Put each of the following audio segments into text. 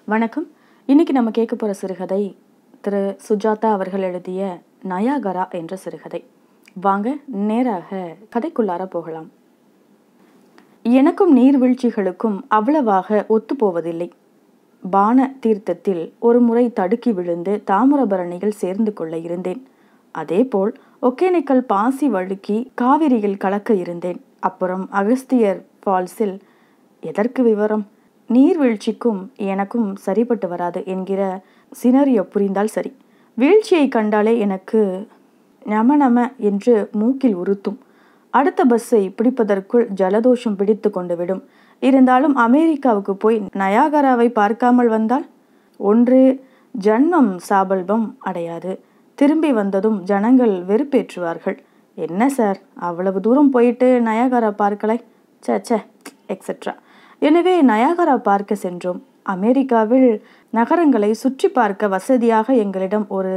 வணக்கம் இன்னைக்கு நம்ம கேட்க போகிற சிறுகதை திரு சுஜாதா அவர்கள் எழுதிய நயாகரா என்ற சிறுகதை வாங்க நேராக கதைக்குள்ளார போகலாம் எனக்கும் நீர்வீழ்ச்சிகளுக்கும் அவ்வளவாக ஒத்துப்போவதில்லை பான தீர்த்தத்தில் ஒரு முறை தடுக்கி விழுந்து தாமிரபரணியில் சேர்ந்து கொள்ள இருந்தேன் அதேபோல் ஒகேனக்கல் பாசி வழுக்கி காவிரியில் கலக்க இருந்தேன் அப்புறம் அகஸ்தியர் ஃபால்ஸில் எதற்கு விவரம் நீர்வீழ்ச்சிக்கும் எனக்கும் சரிப்பட்டு வராது என்கிற சினரியோ புரிந்தால் சரி வீழ்ச்சியை கண்டாலே எனக்கு நம நம என்று மூக்கில் உறுத்தும் அடுத்த பஸ்ஸை பிடிப்பதற்குள் ஜலதோஷம் பிடித்து கொண்டு விடும் இருந்தாலும் அமெரிக்காவுக்கு போய் நயாகராவை பார்க்காமல் வந்தால் ஒன்று ஜன்மம் சாபல்பம் அடையாது திரும்பி வந்ததும் ஜனங்கள் வெறுப்பேற்றுவார்கள் என்ன சார் அவ்வளவு தூரம் போயிட்டு நயாகரா பார்க்கலை சே சே எக்ஸெட்ரா எனவே நயாகரா பார்க்க சென்றோம் அமெரிக்காவில் நகரங்களை சுற்றி பார்க்க வசதியாக எங்களிடம் ஒரு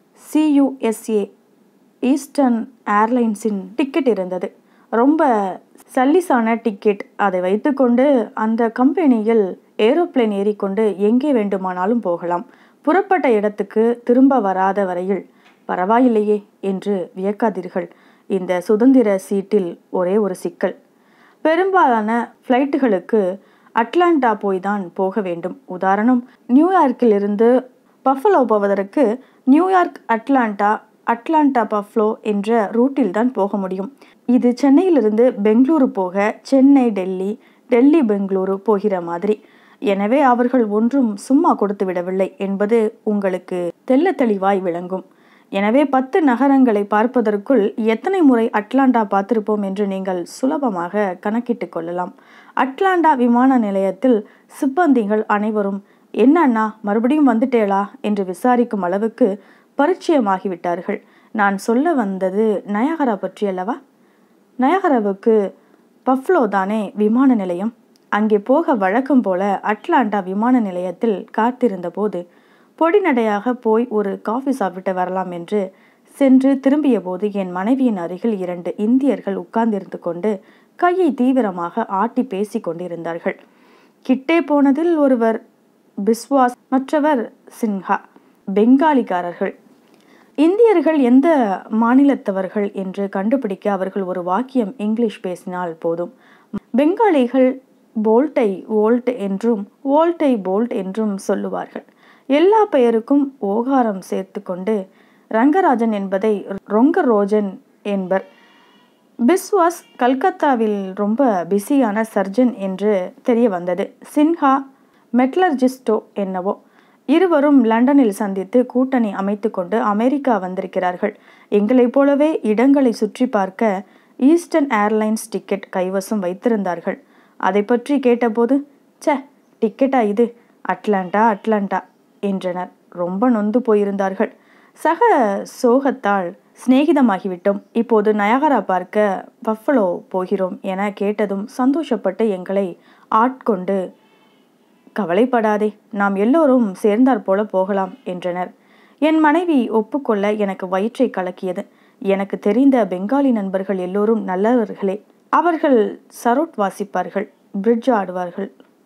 சியுஎஸ்ஏ ஈஸ்டர்ன் ஏர்லைன்ஸின் டிக்கெட் இருந்தது ரொம்ப சல்லிஸான டிக்கெட் அதை வைத்துக்கொண்டு அந்த கம்பெனியில் ஏரோப்ளேன் ஏறிக்கொண்டு எங்கே வேண்டுமானாலும் போகலாம் புறப்பட்ட இடத்துக்கு திரும்ப வராத வரையில் பரவாயில்லையே என்று வியக்காதீர்கள் இந்த சுதந்திர சீட்டில் ஒரே ஒரு சிக்கல் பெரும்பாலான ஃப்ளைட்டுகளுக்கு அட்லாண்டா போய் தான் போக வேண்டும் உதாரணம் நியூயார்க்கில் இருந்து பஃபலோ போவதற்கு நியூயார்க் அட்லாண்டா அட்லாண்டா பஃப்லோ என்ற ரூட்டில் தான் போக முடியும் இது சென்னையிலிருந்து பெங்களூரு போக சென்னை டெல்லி டெல்லி பெங்களூரு போகிற மாதிரி எனவே அவர்கள் ஒன்றும் சும்மா கொடுத்து விடவில்லை என்பது உங்களுக்கு தெல்ல தெளிவாய் விளங்கும் எனவே பத்து நகரங்களை பார்ப்பதற்குள் எத்தனை முறை அட்லாண்டா பார்த்திருப்போம் என்று நீங்கள் சுலபமாக கணக்கிட்டு கொள்ளலாம் அட்லாண்டா விமான நிலையத்தில் சிப்பந்திகள் அனைவரும் என்ன அண்ணா மறுபடியும் வந்துட்டேளா என்று விசாரிக்கும் அளவுக்கு பரிச்சயமாகிவிட்டார்கள் நான் சொல்ல வந்தது நயகரா பற்றி அல்லவா நயகராவுக்கு பஃப்லோ தானே விமான நிலையம் அங்கே போக வழக்கம் போல அட்லாண்டா விமான நிலையத்தில் காத்திருந்த போது பொடிநடையாக போய் ஒரு காஃபி சாப்பிட்டு வரலாம் என்று சென்று திரும்பிய போது என் மனைவியின் அருகில் இரண்டு இந்தியர்கள் உட்கார்ந்திருந்து கொண்டு கையை தீவிரமாக ஆட்டி பேசி கொண்டிருந்தார்கள் கிட்டே போனதில் ஒருவர் பிஸ்வாஸ் மற்றவர் சின்ஹா பெங்காலிக்காரர்கள் இந்தியர்கள் எந்த மாநிலத்தவர்கள் என்று கண்டுபிடிக்க அவர்கள் ஒரு வாக்கியம் இங்கிலீஷ் பேசினால் போதும் பெங்காலிகள் போல்ட்டை வோல்ட் என்றும் வோல்ட்டை போல்ட் என்றும் சொல்லுவார்கள் எல்லா பெயருக்கும் ஓகாரம் சேர்த்து கொண்டு ரங்கராஜன் என்பதை ரொங்க ரோஜன் என்பர் பிஸ்வாஸ் கல்கத்தாவில் ரொம்ப பிஸியான சர்ஜன் என்று தெரிய வந்தது சின்ஹா மெட்லர்ஜிஸ்டோ என்னவோ இருவரும் லண்டனில் சந்தித்து கூட்டணி அமைத்து கொண்டு அமெரிக்கா வந்திருக்கிறார்கள் எங்களைப் போலவே இடங்களை சுற்றி பார்க்க ஈஸ்டர்ன் ஏர்லைன்ஸ் டிக்கெட் கைவசம் வைத்திருந்தார்கள் அதை பற்றி கேட்டபோது ச டிக்கெட்டா இது அட்லாண்டா அட்லாண்டா என்றனர் ரொம்ப நொந்து போயிருந்தார்கள் சக சோகத்தால் சிநேகிதமாகிவிட்டோம் இப்போது நயகரா பார்க்க பஃபலோ போகிறோம் என கேட்டதும் சந்தோஷப்பட்டு எங்களை ஆட்கொண்டு கவலைப்படாதே நாம் எல்லோரும் சேர்ந்தாற் போல போகலாம் என்றனர் என் மனைவி ஒப்புக்கொள்ள எனக்கு வயிற்றை கலக்கியது எனக்கு தெரிந்த பெங்காலி நண்பர்கள் எல்லோரும் நல்லவர்களே அவர்கள் சரோட் வாசிப்பார்கள் பிரிட்ஜ் ஆடுவார்கள்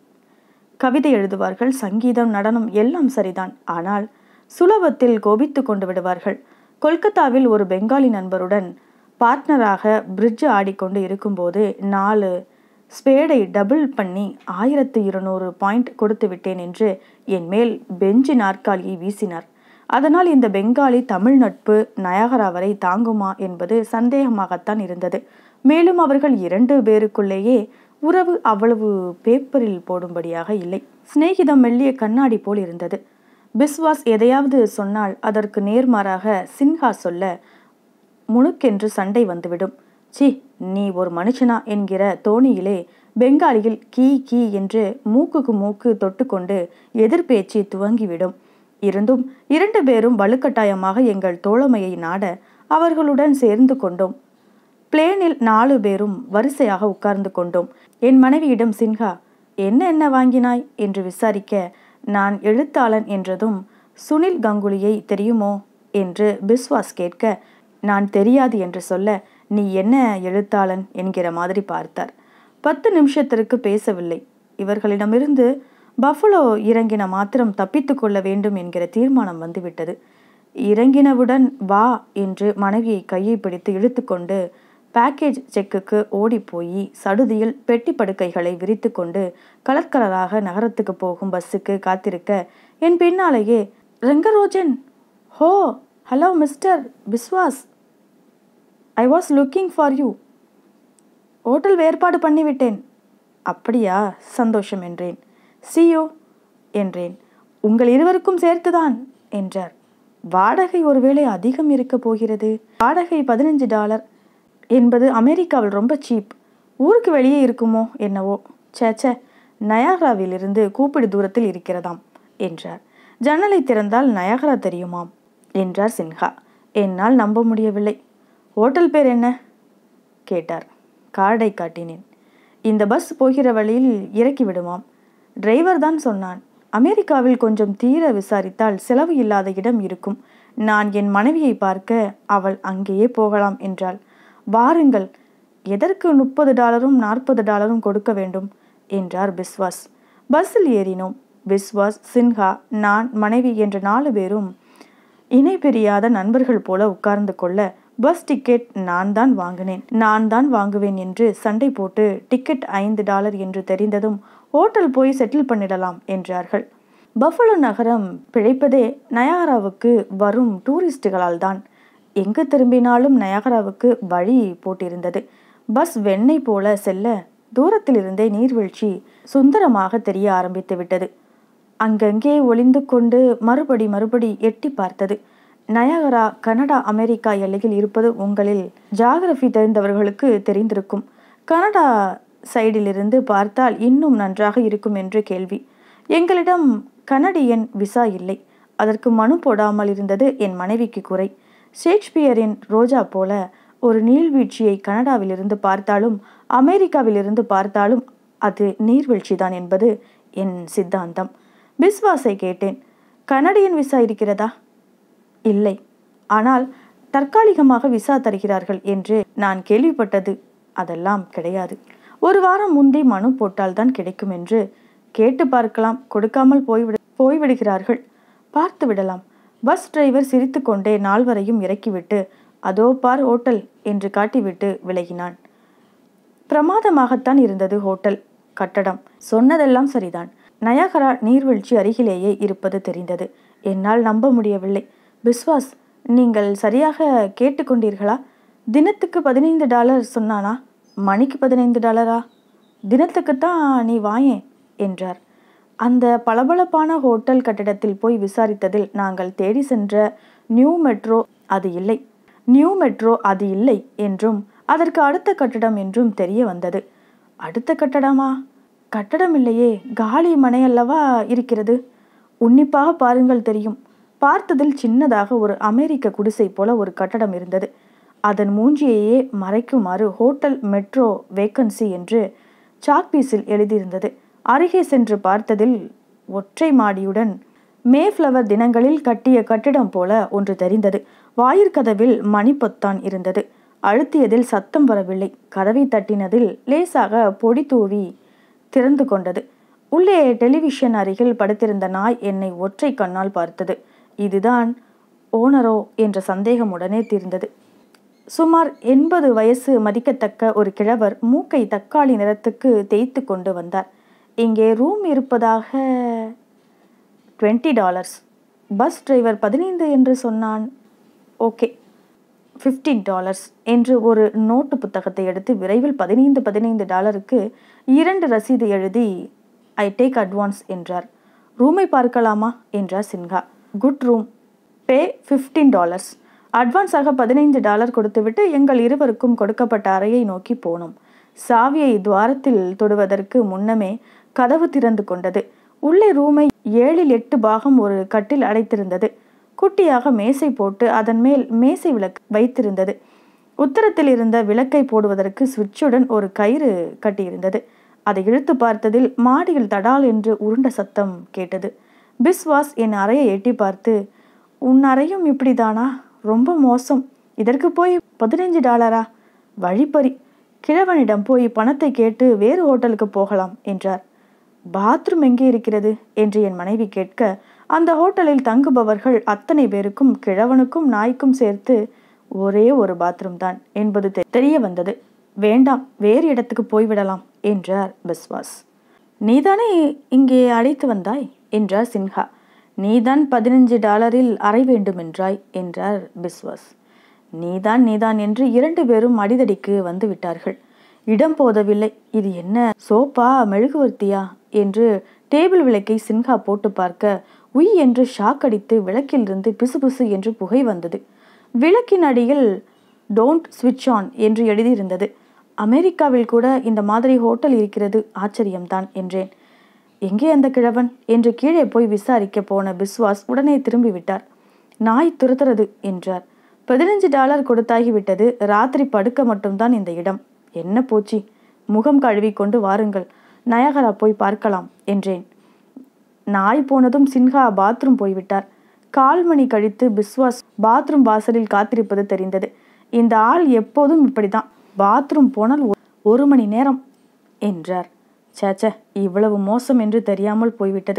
கவிதை எழுதுவார்கள் சங்கீதம் நடனம் எல்லாம் சரிதான் ஆனால் சுலபத்தில் கோபித்து கொண்டு விடுவார்கள் கொல்கத்தாவில் ஒரு பெங்காலி நண்பருடன் பார்ட்னராக பிரிட்ஜ் ஆடிக்கொண்டு இருக்கும்போது நாலு ஸ்பேடை டபுள் பண்ணி ஆயிரத்து இருநூறு பாயிண்ட் கொடுத்து விட்டேன் என்று என் மேல் பெஞ்சு நாற்காலியை வீசினார் அதனால் இந்த பெங்காலி தமிழ் நட்பு நயகரா வரை தாங்குமா என்பது சந்தேகமாகத்தான் இருந்தது மேலும் அவர்கள் இரண்டு பேருக்குள்ளேயே உறவு அவ்வளவு பேப்பரில் போடும்படியாக இல்லை சிநேகிதம் மெல்லிய கண்ணாடி போல் இருந்தது பிஸ்வாஸ் எதையாவது சொன்னால் அதற்கு நேர்மாறாக சின்ஹா சொல்ல முணுக்கென்று சண்டை வந்துவிடும் சி நீ ஒரு மனுஷனா என்கிற தோணியிலே பெங்காலியில் கீ கீ என்று மூக்குக்கு மூக்கு தொட்டுக்கொண்டு எதிர்பேச்சு துவங்கிவிடும் இருந்தும் இரண்டு பேரும் வலுக்கட்டாயமாக எங்கள் தோழமையை நாட அவர்களுடன் சேர்ந்து கொண்டோம் பிளேனில் நாலு பேரும் வரிசையாக உட்கார்ந்து கொண்டோம் என் மனைவியிடம் சின்ஹா என்ன என்ன வாங்கினாய் என்று விசாரிக்க நான் எழுத்தாளன் என்றதும் சுனில் கங்குலியை தெரியுமோ என்று பிஸ்வாஸ் கேட்க நான் தெரியாது என்று சொல்ல நீ என்ன எழுத்தாளன் என்கிற மாதிரி பார்த்தார் பத்து நிமிஷத்திற்கு பேசவில்லை இவர்களிடமிருந்து பஃபலோ இறங்கின மாத்திரம் தப்பித்து கொள்ள வேண்டும் என்கிற தீர்மானம் வந்துவிட்டது இறங்கினவுடன் வா என்று மனைவியை கையை பிடித்து இழுத்துக்கொண்டு பேக்கேஜ் செக்குக்கு ஓடிப்போய் சடுதியில் பெட்டி படுக்கைகளை விரித்து கொண்டு கலர் கலராக நகரத்துக்கு போகும் பஸ்ஸுக்கு காத்திருக்க என் பின்னாலேயே Rangarajan oh hello mister Biswas I was looking for you hotel ஏற்பாடு பண்ணிவிட்டேன் அப்படியா சந்தோஷம் என்றேன் சியோ என்றேன் உங்கள் இருவருக்கும் சேர்த்துதான் என்றார் வாடகை ஒருவேளை அதிகம் இருக்க போகிறது வாடகை பதினஞ்சு டாலர் என்பது அமெரிக்காவில் ரொம்ப சீப் ஊருக்கு வெளியே இருக்குமோ என்னவோ சேச்சே நயாகராவிலிருந்து கூப்பிடு தூரத்தில் இருக்கிறதாம் என்றார் ஜன்னலை திறந்தால் நயாகரா தெரியுமாம் என்றார் சின்ஹா என்னால் நம்ப முடியவில்லை ஹோட்டல் பேர் என்ன கேட்டார் கார்டை காட்டினேன் இந்த பஸ் போகிற வழியில் இறக்கி விடுமாம் டிரைவர் தான் சொன்னான் அமெரிக்காவில் கொஞ்சம் தீர விசாரித்தால் செலவு இல்லாத இடம் இருக்கும் நான் என் மனைவியை பார்க்க அவள் அங்கேயே போகலாம் என்றாள் வாருங்கள் எதற்கு முப்பது டாலரும் நாற்பது டாலரும் கொடுக்க வேண்டும் என்றார் பிஸ்வாஸ் பஸ்ஸில் ஏறினோம் பிஸ்வாஸ் சின்ஹா நான் மனைவி என்ற நாலு பேரும் இணை பிரியாத நண்பர்கள் போல உட்கார்ந்து கொள்ள பஸ் டிக்கெட் நான் தான் வாங்கினேன் நான் தான் வாங்குவேன் என்று சண்டை போட்டு டிக்கெட் ஐந்து டாலர் என்று தெரிந்ததும் ஹோட்டல் போய் செட்டில் பண்ணிடலாம் என்றார்கள் பஃபலோ நகரம் பிழைப்பதே நயாகராவுக்கு வரும் டூரிஸ்டுகளால் தான் எங்கு திரும்பினாலும் நயாகராவுக்கு வழி போட்டிருந்தது பஸ் வெண்ணெய் போல செல்ல தூரத்திலிருந்தே நீர்வீழ்ச்சி சுந்தரமாக தெரிய ஆரம்பித்து விட்டது அங்கங்கே ஒளிந்து கொண்டு மறுபடி மறுபடி எட்டி பார்த்தது நயகரா கனடா அமெரிக்கா எல்லையில் இருப்பது உங்களில் ஜாகிரபி தெரிந்தவர்களுக்கு தெரிந்திருக்கும் கனடா சைடிலிருந்து பார்த்தால் இன்னும் நன்றாக இருக்கும் என்று கேள்வி எங்களிடம் கனடியன் விசா இல்லை அதற்கு மனு போடாமல் இருந்தது என் மனைவிக்கு குறை ஷேக்ஸ்பியரின் ரோஜா போல ஒரு நீர்வீழ்ச்சியை கனடாவிலிருந்து பார்த்தாலும் அமெரிக்காவிலிருந்து பார்த்தாலும் அது நீர்வீழ்ச்சிதான் என்பது என் சித்தாந்தம் பிஸ்வாஸை கேட்டேன் கனடியன் விசா இருக்கிறதா இல்லை ஆனால் தற்காலிகமாக விசா தருகிறார்கள் என்று நான் கேள்விப்பட்டது அதெல்லாம் கிடையாது ஒரு வாரம் முந்தி மனு போட்டால்தான் கிடைக்கும் என்று கேட்டு பார்க்கலாம் கொடுக்காமல் போய்விட போய்விடுகிறார்கள் பார்த்து விடலாம் பஸ் டிரைவர் சிரித்துக்கொண்டே நால்வரையும் இறக்கிவிட்டு அதோ பார் ஹோட்டல் என்று காட்டிவிட்டு விலகினான் பிரமாதமாகத்தான் இருந்தது ஹோட்டல் கட்டடம் சொன்னதெல்லாம் சரிதான் நயாகரா நீர்வீழ்ச்சி அருகிலேயே இருப்பது தெரிந்தது என்னால் நம்ப முடியவில்லை பிஸ்வாஸ் நீங்கள் சரியாக கேட்டுக்கொண்டீர்களா தினத்துக்கு பதினைந்து டாலர் சொன்னானா மணிக்கு பதினைந்து டாலரா தினத்துக்குத்தான் நீ வாயேன் என்றார் அந்த பளபளப்பான ஹோட்டல் கட்டிடத்தில் போய் விசாரித்ததில் நாங்கள் தேடி சென்ற நியூ மெட்ரோ அது இல்லை நியூ மெட்ரோ அது இல்லை என்றும் அதற்கு அடுத்த கட்டடம் என்றும் தெரிய வந்தது அடுத்த கட்டடமா கட்டடம் இல்லையே காலி மனை அல்லவா இருக்கிறது உன்னிப்பாக பாருங்கள் தெரியும் பார்த்ததில் சின்னதாக ஒரு அமெரிக்க குடிசை போல ஒரு கட்டடம் இருந்தது அதன் மூஞ்சியையே மறைக்குமாறு ஹோட்டல் மெட்ரோ வேக்கன்சி என்று சாக்பீஸில் எழுதியிருந்தது அருகே சென்று பார்த்ததில் ஒற்றை மாடியுடன் மேஃப்ளவர் தினங்களில் கட்டிய கட்டிடம் போல ஒன்று தெரிந்தது வாயிற்கதவில் மணிப்பொத்தான் இருந்தது அழுத்தியதில் சத்தம் வரவில்லை கதவை தட்டினதில் லேசாக பொடி தூவி திறந்து கொண்டது உள்ளே டெலிவிஷன் அருகில் படுத்திருந்த நாய் என்னை ஒற்றை கண்ணால் பார்த்தது இதுதான் ஓனரோ என்ற சந்தேகம் உடனே தீர்ந்தது சுமார் எண்பது வயசு மதிக்கத்தக்க ஒரு கிழவர் மூக்கை தக்காளி நிறத்துக்கு தேய்த்து கொண்டு வந்தார் இங்கே ரூம் இருப்பதாக டுவெண்ட்டி டாலர்ஸ் பஸ் டிரைவர் பதினைந்து என்று சொன்னான் ஓகே ஃபிஃப்டீன் டாலர்ஸ் என்று ஒரு நோட்டு புத்தகத்தை எடுத்து விரைவில் பதினைந்து பதினைந்து டாலருக்கு இரண்டு ரசீது எழுதி ஐ டேக் அட்வான்ஸ் என்றார் ரூமை பார்க்கலாமா என்றார் Sinha good room pay fifteen dollars அட்வான்ஸாக பதினைந்து டாலர் கொடுத்துவிட்டு எங்கள் இருவருக்கும் கொடுக்கப்பட்ட அறையை நோக்கி போனோம் சாவியை துவாரத்தில் தொடுவதற்கு முன்னமே கதவு திறந்து கொண்டது உள்ளே ரூமை ஏழில் எட்டு பாகம் ஒரு கட்டில் அடைத்திருந்தது குட்டியாக மேசை போட்டு அதன் மேல் மேசை விளக்கு வைத்திருந்தது உத்தரத்தில் இருந்த விளக்கை போடுவதற்கு சுவிட்சுடன் ஒரு கயிறு கட்டியிருந்தது அதை இழுத்து பார்த்ததில் மாடியில் தடால் என்று உருண்ட சத்தம் கேட்டது பிஸ்வாஸ் என் அறையை எட்டி பார்த்து உன் அறையும் இப்படிதானா ரொம்ப மோசம் இதற்கு போய் பதினைஞ்சு டாலரா வழிப்பறி கிழவனிடம் போய் பணத்தை கேட்டு வேறு ஹோட்டலுக்கு போகலாம் என்றார் பாத்ரூம் எங்கே இருக்கிறது என்று என் மனைவி கேட்க அந்த ஹோட்டலில் தங்குபவர்கள் அத்தனை பேருக்கும் கிழவனுக்கும் நாய்க்கும் சேர்த்து ஒரே ஒரு பாத்ரூம் தான் என்பது தெ- தெரிய வந்தது வேண்டாம் வேறு இடத்துக்கு போய்விடலாம் என்றார் பிஸ்வாஸ் நீதானே இங்கே அழைத்து வந்தாய் என்றார் சின்ஹா நீதான் பதினஞ்சு டாலரில் அறை வேண்டுமென்றாய் என்றார் பிஸ்வாஸ் நீதான் நீதான் என்று இரண்டு பேரும் அடிதடிக்கு வந்து விட்டார்கள் இடம் போதவில்லை இது என்ன சோப்பா மெழுகுவர்த்தியா என்று டேபிள் விளக்கை சின்ஹா போட்டு பார்க்க உய் என்று ஷாக் அடித்து விளக்கிலிருந்து பிசுபிசு என்று புகை வந்தது விளக்கின் அடியில் டோன்ட் ஸ்விட்ச் ஆன் என்று எழுதியிருந்தது அமெரிக்காவில் கூட இந்த மாதிரி ஹோட்டல் இருக்கிறது ஆச்சரியம்தான் என்றேன் எங்கே அந்த கிழவன் என்று கீழே போய் விசாரிக்க போன பிஸ்வாஸ் உடனே திரும்பி விட்டார் நாய் துரத்துறது என்றார் பதினஞ்சு டாலர் கொடுத்தாகிவிட்டது ராத்திரி படுக்க மட்டும்தான் இந்த இடம் என்ன போச்சு முகம் கழுவி கொண்டு வாருங்கள் நயகரா போய் பார்க்கலாம் என்றேன் நாய் போனதும் சின்ஹா பாத்ரூம் போய்விட்டார் கால் மணி கழித்து பிஸ்வாஸ் பாத்ரூம் வாசலில் காத்திருப்பது தெரிந்தது இந்த ஆள் எப்போதும் இப்படிதான் பாத்ரூம் போனால் ஒ- ஒரு மணி நேரம் என்றார் சேச்சே இவ்வளவு மோசம் என்று தெரியாமல் போய்விட்டது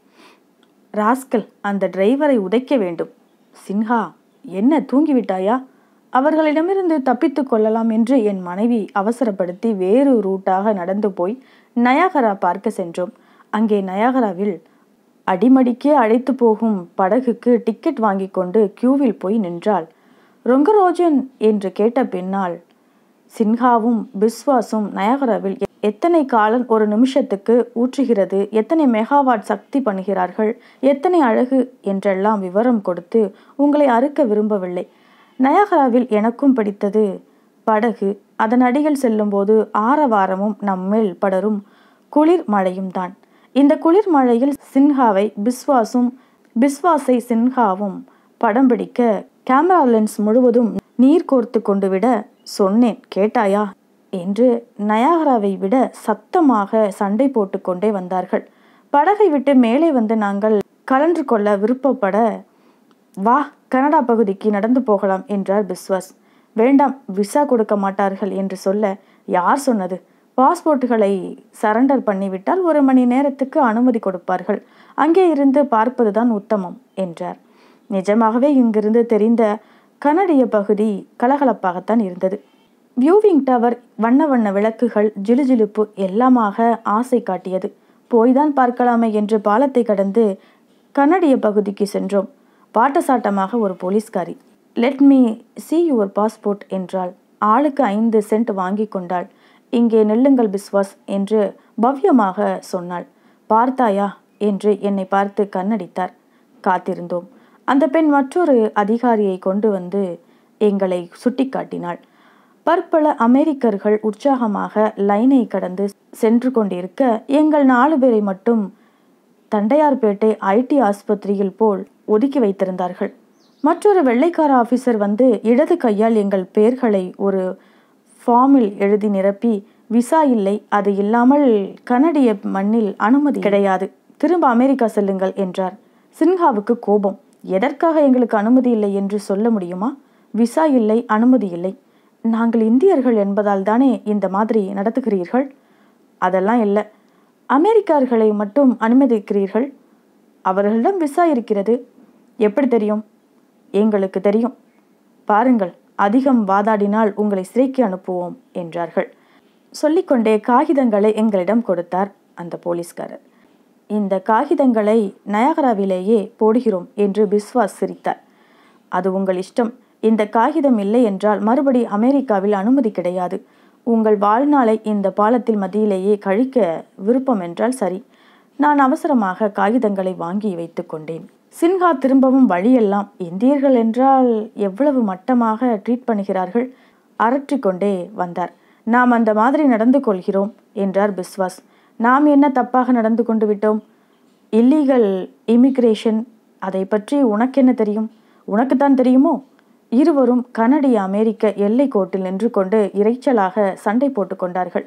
ராஸ்கல் அந்த டிரைவரை உதைக்க வேண்டும் சின்ஹா என்ன தூங்கிவிட்டாயா அவர்களிடமிருந்து தப்பித்து கொள்ளலாம் என்று என் மனைவி அவசரப்படுத்தி வேறு ரூட்டாக நடந்து போய் நயாகரா பார்க்க சென்றோம் அங்கே நயாகராவில் அடிமடிக்கே அழைத்து போகும் படகுக்கு டிக்கெட் வாங்கி கொண்டு கியூவில் போய் நின்றாள் ரொங்கரோஜன் என்று கேட்ட பின்னால் சின்ஹாவும் பிஸ்வாஸும் நயகராவில் எ- எத்தனை காலம் ஒரு நிமிஷத்துக்கு ஊற்றுகிறது எத்தனை மெகாவாட் சக்தி பண்ணுகிறார்கள் எத்தனை அழகு என்றெல்லாம் விவரம் கொடுத்து உங்களை அறுக்க விரும்பவில்லை நயகராவில் எனக்கும் பிடித்தது படகு அதன் அடியில் செல்லும்போது ஆரவாரமும் நம்மேல் படரும் குளிர் மழையும் தான் இந்த குளிர் மழையில் சின்ஹாவை பிஸ்வாஸும் பிஸ்வாஸை சின்ஹாவும் படம் பிடிக்க கேமரா லென்ஸ் முழுவதும் நீர் கோர்த்து கொண்டு விட சொன்னேன் கேட்டாயா என்று நயாகராவை விட சத்தமாக சண்டை போட்டுக்கொண்டே வந்தார்கள் படகை விட்டு மேலே வந்து நாங்கள் கலன்று கொள்ள விருப்பப்பட வா கனடா பகுதிக்கு நடந்து போகலாம் என்றார் பிஸ்வாஸ் வேண்டாம் விசா கொடுக்க மாட்டார்கள் என்று சொல்ல யார் சொன்னது பாஸ்போர்ட்டுகளை சரண்டர் பண்ணிவிட்டால் ஒரு மணி நேரத்துக்கு அனுமதி கொடுப்பார்கள் அங்கே இருந்து பார்ப்பதுதான் உத்தமம் என்றார் நிஜமாகவே இங்கிருந்து தெரிந்த கனடிய பகுதி கலகலப்பாகத்தான் இருந்தது வியூவிங் டவர் வண்ண வண்ண விளக்குகள் ஜிலுஜிலுப்பு எல்லாமாக ஆசை காட்டியது போய்தான் பார்க்கலாமே என்று பாலத்தை கடந்து கனடிய பகுதிக்கு சென்றோம் பாட்டசாட்டமாக ஒரு போலீஸ்காரி let me see your passport என்றாள் ஆளுக்கு ஐந்து சென்ட் வாங்கி கொண்டாள் இங்கே நில்லுங்கள் பிஸ்வாஸ் என்று பவ்யமாக சொன்னாள் பார்த்தாயா என்று என்னை பார்த்து கண்ணடித்தார் காத்திருந்தோம் அந்த பெண் மற்றொரு அதிகாரியை கொண்டு வந்து எங்களை சுட்டிக்காட்டினாள் பற்பல அமெரிக்கர்கள் உற்சாகமாக லைனை கடந்து சென்று கொண்டிருக்க எங்கள் நாலு பேரை மட்டும் தண்டையார்பேட்டை ஐடி ஆஸ்பத்திரியில் போல் ஒதுக்கி வைத்திருந்தார்கள் மற்றொரு வெள்ளைக்கார ஆபீசர் வந்து இடது கையால் எங்கள் பெயர்களை ஒரு ஃபார்மில் எழுதி நிரப்பி விசா இல்லை அது இல்லாமல் கனடிய மண்ணில் அனுமதி கிடையாது திரும்ப அமெரிக்கா செல்லுங்கள் என்றார் சின்ஹாவுக்கு கோபம் எதற்காக எங்களுக்கு அனுமதி இல்லை என்று சொல்ல முடியுமா விசா இல்லை அனுமதி இல்லை நாங்கள் இந்தியர்கள் என்பதால் தானே இந்த மாதிரி நடத்துகிறீர்கள் அதெல்லாம் இல்லை அமெரிக்கர்களை மட்டும் அனுமதிக்கிறீர்கள் அவர்களிடம் விசா இருக்கிறது எப்படி தெரியும் எங்களுக்கு தெரியும் பாருங்கள் அதிகம் வாதாடினால் உங்களை சிறைக்கு அனுப்புவோம் என்றார்கள் சொல்லிக்கொண்டே காகிதங்களை எங்களிடம் கொடுத்தார் அந்த போலீஸ்காரர் இந்த காகிதங்களை நயகராவிலேயே போடுகிறோம் என்று பிஸ்வாஸ் சிரித்தார் அது உங்கள் இஷ்டம் இந்த காகிதம் இல்லை என்றால் மறுபடி அமெரிக்காவில் அனுமதி கிடையாது உங்கள் வாழ்நாளை இந்த பாலத்தில் மத்தியிலேயே கழிக்க விருப்பம் என்றால் சரி நான் அவசரமாக காகிதங்களை வாங்கி வைத்துக் கொண்டேன் சின்ஹா திரும்பவும் வழியெல்லாம் இந்தியர்கள் என்றால் எவ்வளவு மட்டமாக ட்ரீட் பண்ணுகிறார்கள் அரற்றிக்கொண்டே வந்தார் நாம் அந்த மாதிரி நடந்து கொள்கிறோம் என்றார் பிஸ்வாஸ் நாம் என்ன தப்பாக நடந்து கொண்டு விட்டோம் இல்லீகல் இமிக்ரேஷன் அதை பற்றி உனக்கென்ன தெரியும் உனக்குத்தான் தெரியுமோ இருவரும் கனடிய அமெரிக்க எல்லை கோட்டில் நின்று கொண்டு இரைச்சலாக சண்டை போட்டுக்கொண்டார்கள்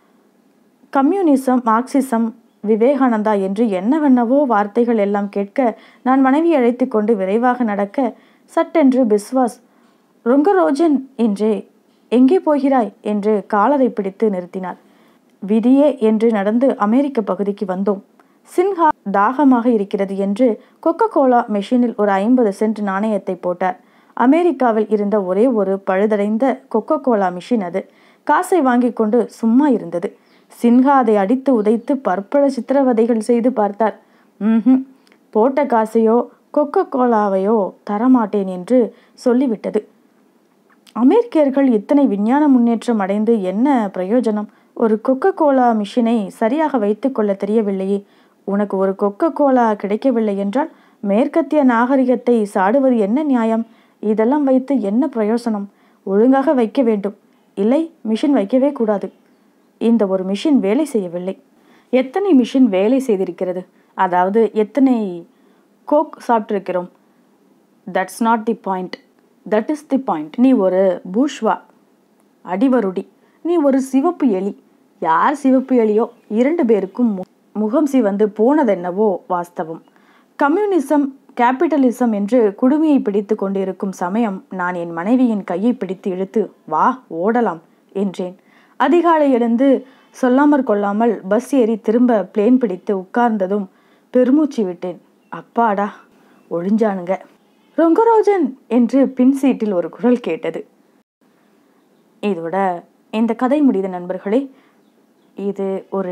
கம்யூனிசம் மார்க்சிசம் விவேகானந்தா என்று என்னவென்னவோ வார்த்தைகள் எல்லாம் கேட்க நான் மனைவி அழைத்து கொண்டு விரைவாக நடக்க சட்டென்று பிஸ்வாஸ் ரொங்கரோஜன் என்றே எங்கே போகிறாய் என்று காலரை பிடித்து நிறுத்தினார் விதியே என்று நடந்து அமெரிக்க பகுதிக்கு வந்தோம் சின்ஹா தாகமாக இருக்கிறது என்று கொக்கோ கோலா மெஷினில் ஒரு ஐம்பது சென்ட் நாணயத்தை போட்டார் அமெரிக்காவில் இருந்த ஒரே ஒரு பழுதடைந்த கொக்கோ கோலா மிஷின் அது காசை வாங்கி கொண்டு சும்மா இருந்தது சின்ஹா அதை அடித்து உதைத்து பற்பல சித்திரவதைகள் செய்து பார்த்தார் ம் போட்ட காசையோ கொக்கோ கோலாவையோ தரமாட்டேன் என்று சொல்லிவிட்டது அமெரிக்கர்கள் இத்தனை விஞ்ஞான முன்னேற்றம் அடைந்து என்ன பிரயோஜனம் ஒரு கொக்கோ கோலா மிஷினை சரியாக வைத்து கொள்ள தெரியவில்லையே உனக்கு ஒரு கொக்கோ கோலா கிடைக்கவில்லை என்றால் மேற்கத்திய நாகரிகத்தை சாடுவது என்ன நியாயம் இதெல்லாம் வைத்து என்ன பிரயோசனம் ஒழுங்காக வைக்க வேண்டும் இல்லை மிஷின் வைக்கவே கூடாது இந்த ஒரு மிஷின் வேலை செய்யவில்லை எத்தனை மிஷின் வேலை செய்திருக்கிறது அதாவது எத்தனை கோக் சாப்பிட்டிருக்கிறோம் that's not the point that is the point நீ ஒரு பூஷ்வா அடிவருடி நீ ஒரு சிவப்பு எலி யார் சிவப்பு எலியோ இரண்டு பேருக்கும் மு- முகம் சிவந்து போனதென்னவோ வாஸ்தவம் கம்யூனிசம் கேபிட்டலிசம் என்று குடுமையை பிடித்து கொண்டிருக்கும் சமயம் நான் என் மனைவியின் கையை பிடித்து இழுத்து வா ஓடலாம் என்றேன் அதிகாலை எழுந்து சொல்லாமற் கொள்ளாமல் பஸ் ஏறி திரும்ப பிளேன் பிடித்து உட்கார்ந்ததும் பெருமூச்சு விட்டேன் அப்பாடா ஒழிஞ்சானுங்க ரொங்கரோஜன் என்று பின் சீட்டில் ஒரு குரல் கேட்டது இதோட இந்த கதை முடிந்த நண்பர்களே இது ஒரு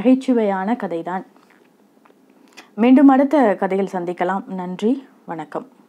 நகைச்சுவையான கதைதான் மீண்டும் அடுத்த கதையில் சந்திக்கலாம் நன்றி வணக்கம்